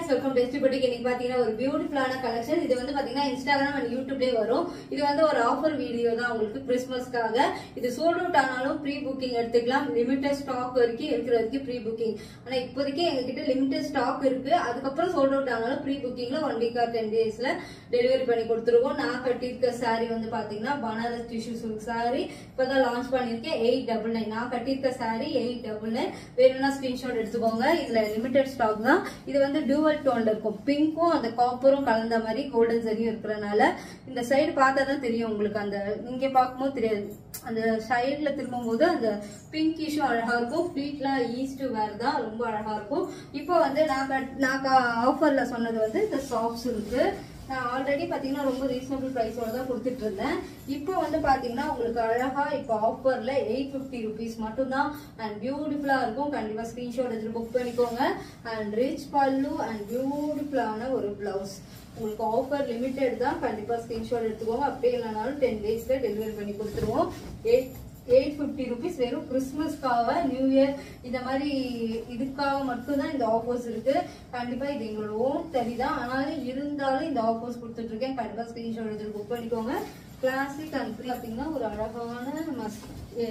welcome test பட்டிக்கு இன்னைக்கு பாத்தீங்கன்னா ஒரு பியூட்டிஃபுல்லான கலெக்ஷன் இது வந்து பாத்தீங்கன்னா இன்ஸ்டாகிராம் அண்ட் யூடியூப்லயே வரும் இது வந்து ஒரு ஆஃபர் வீடியோ தான் உங்களுக்கு கிறிஸ்மஸ்க்காக இது சோல்ட் அவுட் ஆனாலும் ப்ரீ புக்கிங் எடுத்துக்கலாம் லிமிடெட் ஸ்டாக் வரைக்கும் இருக்கிற வரைக்கும் ப்ரீ புக்கிங் ஆனா இப்போதைக்கு எங்ககிட்ட லிமிடெட் ஸ்டாக் இருக்கு அதுக்கப்புறம் சோல்ட் அவுட் ஆனாலும் ப்ரீ புக்கிங்ல ஒன் வீக் ஆர் டென் டேஸ்ல டெலிவரி பண்ணி கொடுத்துருவோம் நான் கட்டியிருக்க saree வந்து பாத்தீங்கன்னா பனாரஸ் டிஷ்யூ சில்க் saree இப்பதான் லான்ச் பண்ணிருக்கேன் எயிட் டபுள் நைன் நான் கட்டியிருக்க saree எயிட் டபுள் நைன் வேணும்னா ஸ்கிரீன்ஷாட் எடுத்துக்கோங்க இதுல லிமிடெட் ஸ்டாக் தான் இது வந்து டூவல் டோன்ல இருக்கும் பிங்க்கும் அந்த காப்பரும் கலந்த மாதிரி கோல்டன் சரியும் இருக்கிறனால இந்த சைடு பார்த்தா தான் தெரியும் உங்களுக்கு அந்த இங்க பார்க்கும்போது தெரியாது அந்த சைடுல திரும்பும் போது அந்த பிங்கிஷும் அழகா இருக்கும் ஃபிளீட்லாம் ஈஸ்ட் வேர் தான் ரொம்ப அழகா இருக்கும் இப்போ வந்து நான் கட்- நான் ஆஃபர்ல சொன்னது வந்து இந்த சாஃப்ட்ஸ் இருக்கு நான் ஆல்ரெடி பாத்தீங்கன்னா ரொம்ப ரீசனபிள் ப்ரைஸோட தான் கொடுத்துட்டு இருந்தேன் இப்போ வந்து பாத்தீங்கன்னா உங்களுக்கு அழகா இப்போ ஆஃபர்ல எயிட் ஃபிஃப்டி ருபீஸ் மட்டும்தான் அண்ட் பியூட்டிஃபுல்லா இருக்கும் கண்டிப்பா ஸ்கிரீன்ஷாட் எடுத்து புக் பண்ணிக்கோங்க அண்ட் ரிச் பல்லு அண்ட் பியூட்டிஃபுல்லான ஒரு பிளவுஸ் உங்களுக்கு ஆஃபர் லிமிடெட் தான் கண்டிப்பா ஸ்கிரீன்ஷாட் எடுத்துக்கோங்க அப்படியே இல்லைனாலும் டென் டேஸ்ல டெலிவரி பண்ணி கொடுத்துருவோம் எயிட் எயிட் ஃபிஃப்டி ருபீஸ் வெறும் கிறிஸ்மஸ்க்காக நியூ இயர் இந்த மாதிரி இதுக்காக மட்டும்தான் இந்த ஆஃபர்ஸ் இருக்கு கண்டிப்பா இது எங்களோட ஓன் தறி தான் ஆனாலும் இருந்தாலும் இந்த ஆஃபர்ஸ் கொடுத்துட்டு இருக்கேன் கண்டிப்பா ஸ்கிரீன்ஷாட் எடுத்து புக் பண்ணிக்கோங்க கிளாசிக் அண்ட் பார்த்தீங்கன்னா ஒரு அழகான மஸ்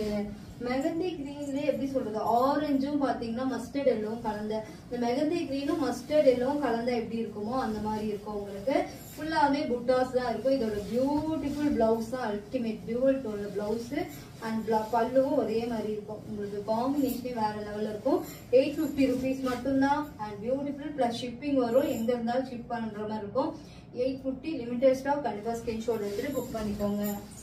மெகந்தி கிரீன்ல எப்படி சொல்றது ஆரஞ்சும் பாத்தீங்கன்னா மஸ்டர்ட் எல்லோவும் கலந்த இந்த மெகந்தி கிரீனும் மஸ்டர்ட் எல்லோவும் கலந்தா எப்படி இருக்குமோ அந்த மாதிரி இருக்கும் உங்களுக்கு ஃபுல்லாவே புட்டாஸ் தான் இருக்கும் இதோட பியூட்டிஃபுல் பிளவுஸ் தான் அல்டிமேட் டியூவல் டோன்ல பிளவுஸ் அண்ட் பல்லுவும் ஒரே மாதிரி இருக்கும் உங்களுக்கு காம்பினேஷனே வேற லெவல்ல இருக்கும் எயிட் ஃபிஃப்டி ருபீஸ் மட்டும்தான் அண்ட் பியூட்டிஃபுல் பிளஸ் ஷிப்பிங் வரும் எங்க இருந்தாலும் ஷிப் பண்ற மாதிரி இருக்கும் எயிட் ஃபிஃப்டி லிமிடெட் ஸ்டாக் கண்டிப்பா ஸ்கிரீன்ஷாட் எடுத்துட்டு புக் பண்ணிக்கோங்க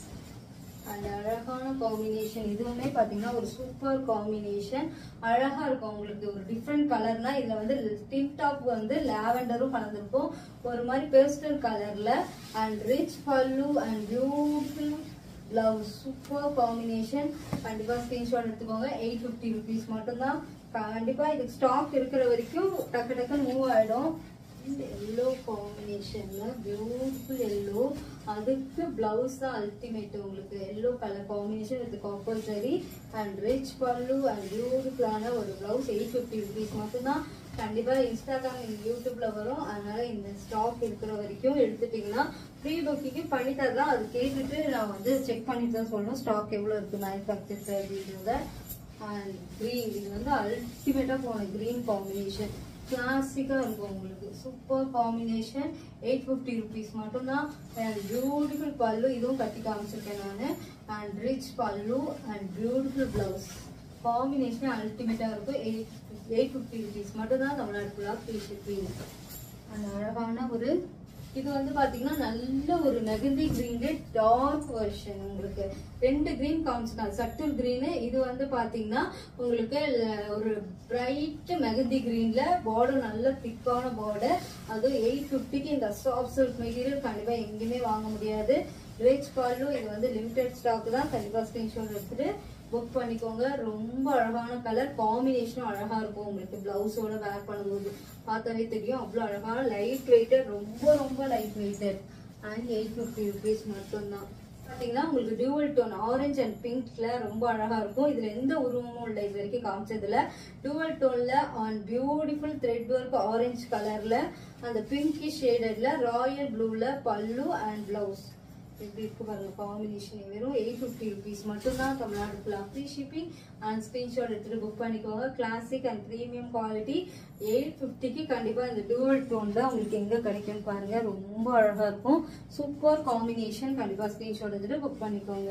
அந்த அழகான காம்பினேஷன் இதுவுமே பாத்தீங்கன்னா ஒரு சூப்பர் காம்பினேஷன் அழகா இருக்கும் உங்களுக்கு ஒரு டிஃப்ரெண்ட் கலர்னா இதுல வந்து டிப் டாப் வந்து லாவெண்டரும் கலந்துருக்கும் ஒரு மாதிரி பேஸ்டல் கலர்ல அண்ட் ரிச் பல்லு and beautiful blouse super combination கண்டிப்பா ஸ்கிரீன்ஷாட் எடுத்துக்கோங்க எயிட் ஃபிஃப்டி ருபீஸ் மட்டும்தான் கண்டிப்பா இதுக்கு ஸ்டாக் இருக்கிற வரைக்கும் டக்கு டக்குன்னு மூவ் ஆயிடும் இந்த எல்லோ காம்பினேஷன்ல பியூட்டிஃபுல் எல்லோ அதுக்கு பிளவுஸ் தான் அல்டிமேட் உங்களுக்கு yellow colour combination with copper sari and rich பல்லு அண்ட் பியூட்டிஃபுல்லான ஒரு பிளவுஸ் எயிட் ஃபிஃப்டி ருபீஸ் மட்டும்தான் கண்டிப்பா இன்ஸ்டாகிராம் யூடியூப்ல வரும் அதனால இந்த ஸ்டாக் இருக்கிற வரைக்கும் எடுத்துட்டீங்கன்னா ப்ரீ புக்கிங் பண்ணி தரலாம் அது கேட்டுட்டு நான் வந்து செக் பண்ணிட்டு தான் சொல்லணும் ஸ்டாக் எவ்வளவு இருக்கு மேனுஃபேக்சர் அப்படின்றத அண்ட் க்ரீன் இது வந்து அல்டிமேட்டா போன க்ரீன் காம்பினேஷன் கிளாசிக்கா இருக்கும் உங்களுக்கு super combination eight fifty rupees மட்டும்தான் அண்ட் பியூட்டிஃபுல் பல்லு இதுவும் கட்டி காமிச்சிருக்கேன் நான் அண்ட் ரிச் பல்லு அண்ட் பியூட்டிஃபுல் பிளவுஸ் காம்பினேஷன் அல்டிமேட்டா இருக்கும் எயிட் எயிட் ஃபிஃப்டி ருபீஸ் மட்டும்தான் தமிழ்நாடு ஃபுல்லாக ஃப்ரீ ஷிப்பிங் அந்த அழகான ஒரு இது வந்து பாத்தீங்கன்னா நல்ல ஒரு மெகந்தி கிரீன்ல டார்க் வெர்ஷன் உங்களுக்கு ரெண்டு கிரீன் காமிச்சிருக்காங்க சட்டில் கிரீனு இது வந்து பாத்தீங்கன்னா உங்களுக்கு ல- ஒரு பிரைட் மெகந்தி கிரீன்ல பார்டர் நல்ல திக்கான பார்டர் அதுவும் எயிட் ஃபிஃப்டிக்கு இந்த சாஃப்ட் சில்க் மெட்டீரியல் கண்டிப்பா எங்கேயுமே வாங்க முடியாது ரிச் பாலும் இது வந்து லிமிடெட் ஸ்டாக் தான் கண்டிப்பா ஸ்கிரீன்ஷாட் எடுத்துட்டு புக் பண்ணிக்கோங்க ரொம்ப அழகான கலர் காம்பினேஷனும் அழகா இருக்கும் உங்களுக்கு பிளவுஸோட வேர் பண்ணும்போது பார்த்தாவே தெரியும் அவ்வளோ அழகான லைட் வெயிட்டட் ரொம்ப ரொம்ப light weighted and eight fifty rupees மட்டும்தான் பார்த்தீங்கன்னா உங்களுக்கு டியூவல் டோன் ஆரஞ்சு அண்ட் பிங்க்ல ரொம்ப அழகா இருக்கும் இதுல எந்த உருவமும் இல்லை இது வரைக்கும் காமிச்சதுல டியூவல் டோன்ல an beautiful thread work orange கலர்ல அந்த பிங்கி ஷேடட்ல ராயல் ப்ளூல பல்லு அண்ட் பிளவுஸ் எப்படி இருக்கு பாருங்க காம்பினேஷன் வெறும் எயிட் ஃபிஃப்டி ருபீஸ் மட்டும்தான் தமிழ்நாடு ஃபுல்லாக ஃப்ரீ ஷிப்பிங் அண்ட் ஸ்க்ரீன்ஷாட் எடுத்துட்டு புக் பண்ணிக்கோங்க classic and premium quality eight ஃபிஃப்டிக்கு கண்டிப்பாக இந்த டூவல் டோன் தான் உங்களுக்கு எங்கே கிடைக்கும்னு பாருங்க ரொம்ப அழகாக இருக்கும் சூப்பர் காம்பினேஷன் கண்டிப்பாக ஸ்க்ரீன்ஷாட் எடுத்துட்டு புக் பண்ணிக்கோங்க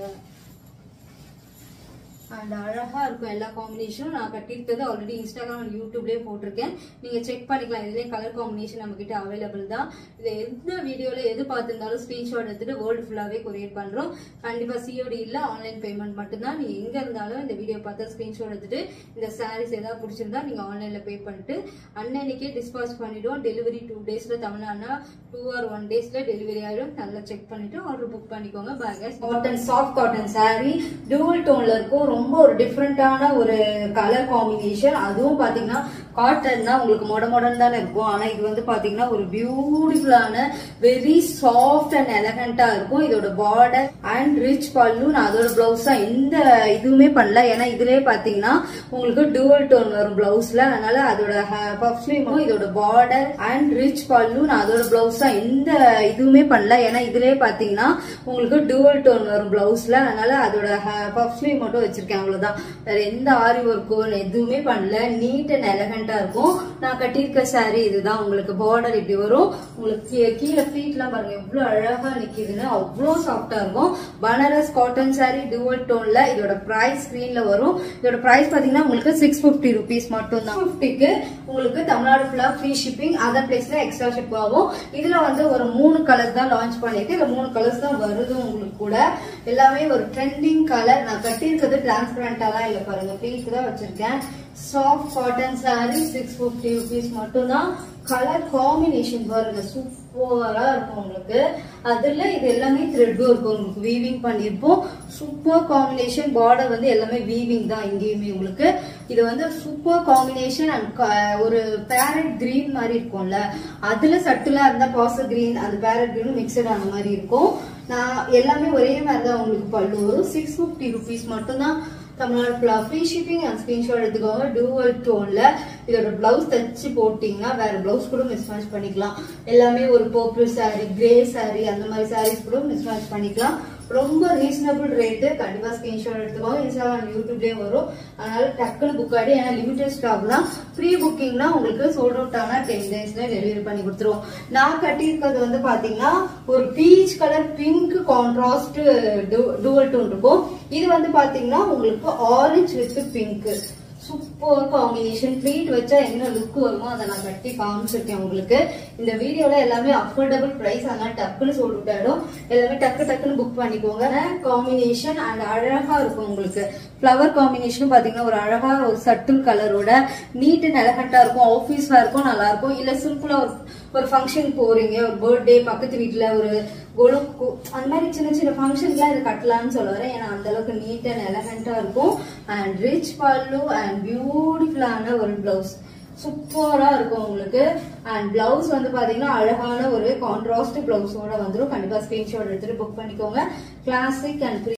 அண்ட் அழகா இருக்கும் எல்லா காம்பினேஷனும் நான் கட்டியிருக்கிறது ஆல்ரெடி இன்ஸ்டாகிராம் அண்ட் யூடியூப்லயே போட்டிருக்கேன் நீங்க செக் பண்ணிக்கலாம் இதுலயே கலர் காம்பினேஷன் நம்ம கிட்ட அவைலபிள் தான் இது எந்த வீடியோல எது பார்த்திருந்தாலும் ஸ்கிரீன்ஷாட் எடுத்துட்டு வேர்ல்டு ஃபுல்லாவே கொரியர் பண்றோம் கண்டிப்பா சிஓடி இல்ல ஆன்லைன் பேமெண்ட் மட்டும்தான் நீங்க எங்க இருந்தாலும் இந்த வீடியோ பார்த்து ஸ்கிரீன்ஷாட் எடுத்துட்டு இந்த சாரீஸ் ஏதாவது பிடிச்சிருந்தா நீங்க ஆன்லைன்ல பே பண்ணிட்டு அன்னன்னைக்கே டிஸ்பாச் பண்ணிடுவோம் டெலிவரி டூ டேஸ்ல தமிழ்நாடுனா டூ ஆர் ஒன் டேஸ்ல டெலிவரி ஆயிடும் நல்லா செக் பண்ணிட்டு ஆர்டர் புக் பண்ணிக்கோங்க பேகஸ் cotton soft cotton saree dual டோன்ல இருக்கும் ரொம்ப ஒரு டிஃப்ரெண்டான ஒரு கலர் காம்பினேஷன் அதுவும் பாத்தீங்கன்னா காட்டன்னா உங்களுக்கு மொட மொடன்னு தானே இருக்கும் ஆனா இது வந்து பாத்தீங்கன்னா ஒரு பியூட்டிஃபுல்லான வெரி சாஃப்ட் அண்ட் எலகண்டா இருக்கும் இதோட பார்டர் அண்ட் ரிச் பல்லு நான் அதோட பிளவுஸ் தான் எந்த இதுவுமே பண்ணல ஏன்னா இதுலயே பாத்தீங்கன்னா உங்களுக்கு டுவல் டோன் வரும் பிளவுஸ்ல அதனால அதோட பஃப் ஸ்லீவும் இதோட பார்டர் அண்ட் ரிச் பல்லு நான் அதோட பிளவுஸ் தான் எந்த இதுவுமே பண்ணல ஏன்னா இதுலயே பாத்தீங்கன்னா உங்களுக்கு டுவல் டோன் வரும் பிளவுஸ்ல அதனால அதோட பஃப் ஸ்லீவ் மட்டும் வச்சிருக்கேன் அவ்வளவுதான் வேற எந்த ஆரி ஒர்க்கோ எதுவுமே பண்ணல நீட் அண்ட் எலகண்டா இருக்கும் நான் கட்டியிருக்க saree இதுதான் உங்களுக்கு பார்டர் இப்படி வரும் உங்களுக்கு கீ- கீழே ஃபீட்லாம் பாருங்க எவ்வளவு அழகா நிக்குதுன்னு அவ்வளோ சாஃப்டா இருக்கும் பனாரஸ் காட்டன் saree டுவல் டோன்ல இதோட பிரைஸ் ஸ்கிரீன்ல வரும் இதோட பிரைஸ் பாத்தீங்கன்னா உங்களுக்கு சிக்ஸ் பிப்டி ருபீஸ் மட்டும் தான் ஃபிஃப்டிக்கு உங்களுக்கு தமிழ்நாடு ஃபுல்லா ஃப்ரீ ஷிப்பிங் அதர் பிளேஸ்ல எக்ஸ்ட்ரா ஷிப் ஆகும் இதுல வந்து ஒரு மூணு கலர்ஸ் தான் லான்ச் பண்ணிருக்கு இதுல மூணு கலர்ஸ் தான் வருது உங்களுக்கு கூட எல்லாமே ஒரு ட்ரெண்டிங் கலர் நான் கட்டியிருக்கிறது டிரான்ஸ்பரண்டா தான் இல்ல பாருங்க பீக் தான் வச்சிருக்கேன் soft cotton saree six fifty rupees மட்டும் தான் கலர் காம்பினேஷன் பாருங்க சூப்பரா இருக்கும் உங்களுக்கு அதுல இது எல்லாமே த்ரெட் ஒர்க் உங்களுக்கு வீவிங் பண்ணிருப்போம் சூப்பர் காம்பினேஷன் பார்டர் வந்து எல்லாமே வீவிங் தான் இங்கேயுமே உங்களுக்கு இது வந்து சூப்பர் காம்பினேஷன் அண்ட் ஒரு பேரட் கிரீன் மாதிரி இருக்கும்ல அதுல சட்டுலா இருந்தா பாச கிரீன் அந்த பேரட் கிரீன் மிக்சட் ஆன மாதிரி இருக்கும் நான் எல்லாமே ஒரே மாதிரி தான் உங்களுக்கு பல்லு வரும் சிக்ஸ் ஃபிஃப்டி ருபீஸ் மட்டும்தான் தமிழ்நாடு ஃபுல்லா ஃப்ரீ ஷிப்பிங் அண்ட் ஸ்கிரீன்ஷாட் எடுத்துக்கோங்க டூவல் டோன்ல இதோட பிளவுஸ் தச்சு போட்டீங்கன்னா வேற பிளவுஸ் கூட மிஸ் மேட்ச் பண்ணிக்கலாம் எல்லாமே ஒரு பர்பிள் saree கிரே saree அந்த மாதிரி sarees கூட மிஸ் மேட்ச் பண்ணிக்கலாம் ரொம்ப ரீசனபிள் ரேட்டு கண்டிப்பா ஸ்கிரீன்ஷாட் எடுத்துக்கோங்க இன்ஸ்டாகிராம் யூடியூப்லயே வரும் அதனால டக்குனு புக் ஆடி ஏன்னா லிமிடெட் ஸ்டாக் தான் ப்ரீ புக்கிங்னா உங்களுக்கு சோல்ட் அவுட் ஆனா டென் டேஸ்ல டெலிவரி பண்ணி கொடுத்துருவோம் நான் கட்டியிருக்கிறது வந்து பாத்தீங்கன்னா ஒரு peach colour pink contrast dual tone இருக்கும் இது வந்து பாத்தீங்கன்னா உங்களுக்கு orange with pink super combination pleat வச்சா என்ன லுக் வருமோ அதை நான் கட்டி காமிச்சிருக்கேன் உங்களுக்கு இந்த வீடியோல எல்லாமே அஃபோர்டபுள் பிரைஸ் அதனால டக்குன்னு சொல்லி விட்டாடும் எல்லாமே டக்கு டக்குன்னு புக் பண்ணிக்கோங்க காம்பினேஷன் அண்ட் அழகா இருக்கும் உங்களுக்கு ஃப்ளவர் காம்பினேஷனும் பாத்தீங்கன்னா ஒரு அழகா ஒரு சட்டில் கலரோட நீட் அண்ட் எலகண்டா இருக்கும் ஆஃபீஸா இருக்கும் நல்லா இருக்கும் இல்ல சிம்பிளா ஒரு ஒரு ஃபங்க்ஷன் போறீங்க ஒரு பர்த்டே பக்கத்து வீட்ல ஒரு கொலுக்கு அந்த மாதிரி சின்ன சின்ன ஃபங்க்ஷன்லாம் இது கட்டலாம்னு சொல்ல வரேன் ஏன்னா அந்த அளவுக்கு நீட் அண்ட் எலகண்டா இருக்கும் அண்ட் ரிச் பல்லு அண்ட் பியூட்டிஃபுல்லான ஒரு பிளவுஸ் சூப்பரா இருக்கும் உங்களுக்கு அண்ட் பிளவுஸ் வந்து பாத்தீங்கன்னா அழகான ஒரு கான்ட்ராஸ்ட் பிளவுஸோட வந்துடும் கண்டிப்பா ஸ்கிரீன்ஷாட் எடுத்துட்டு புக் பண்ணிக்கோங்க கிளாசிக் அண்ட்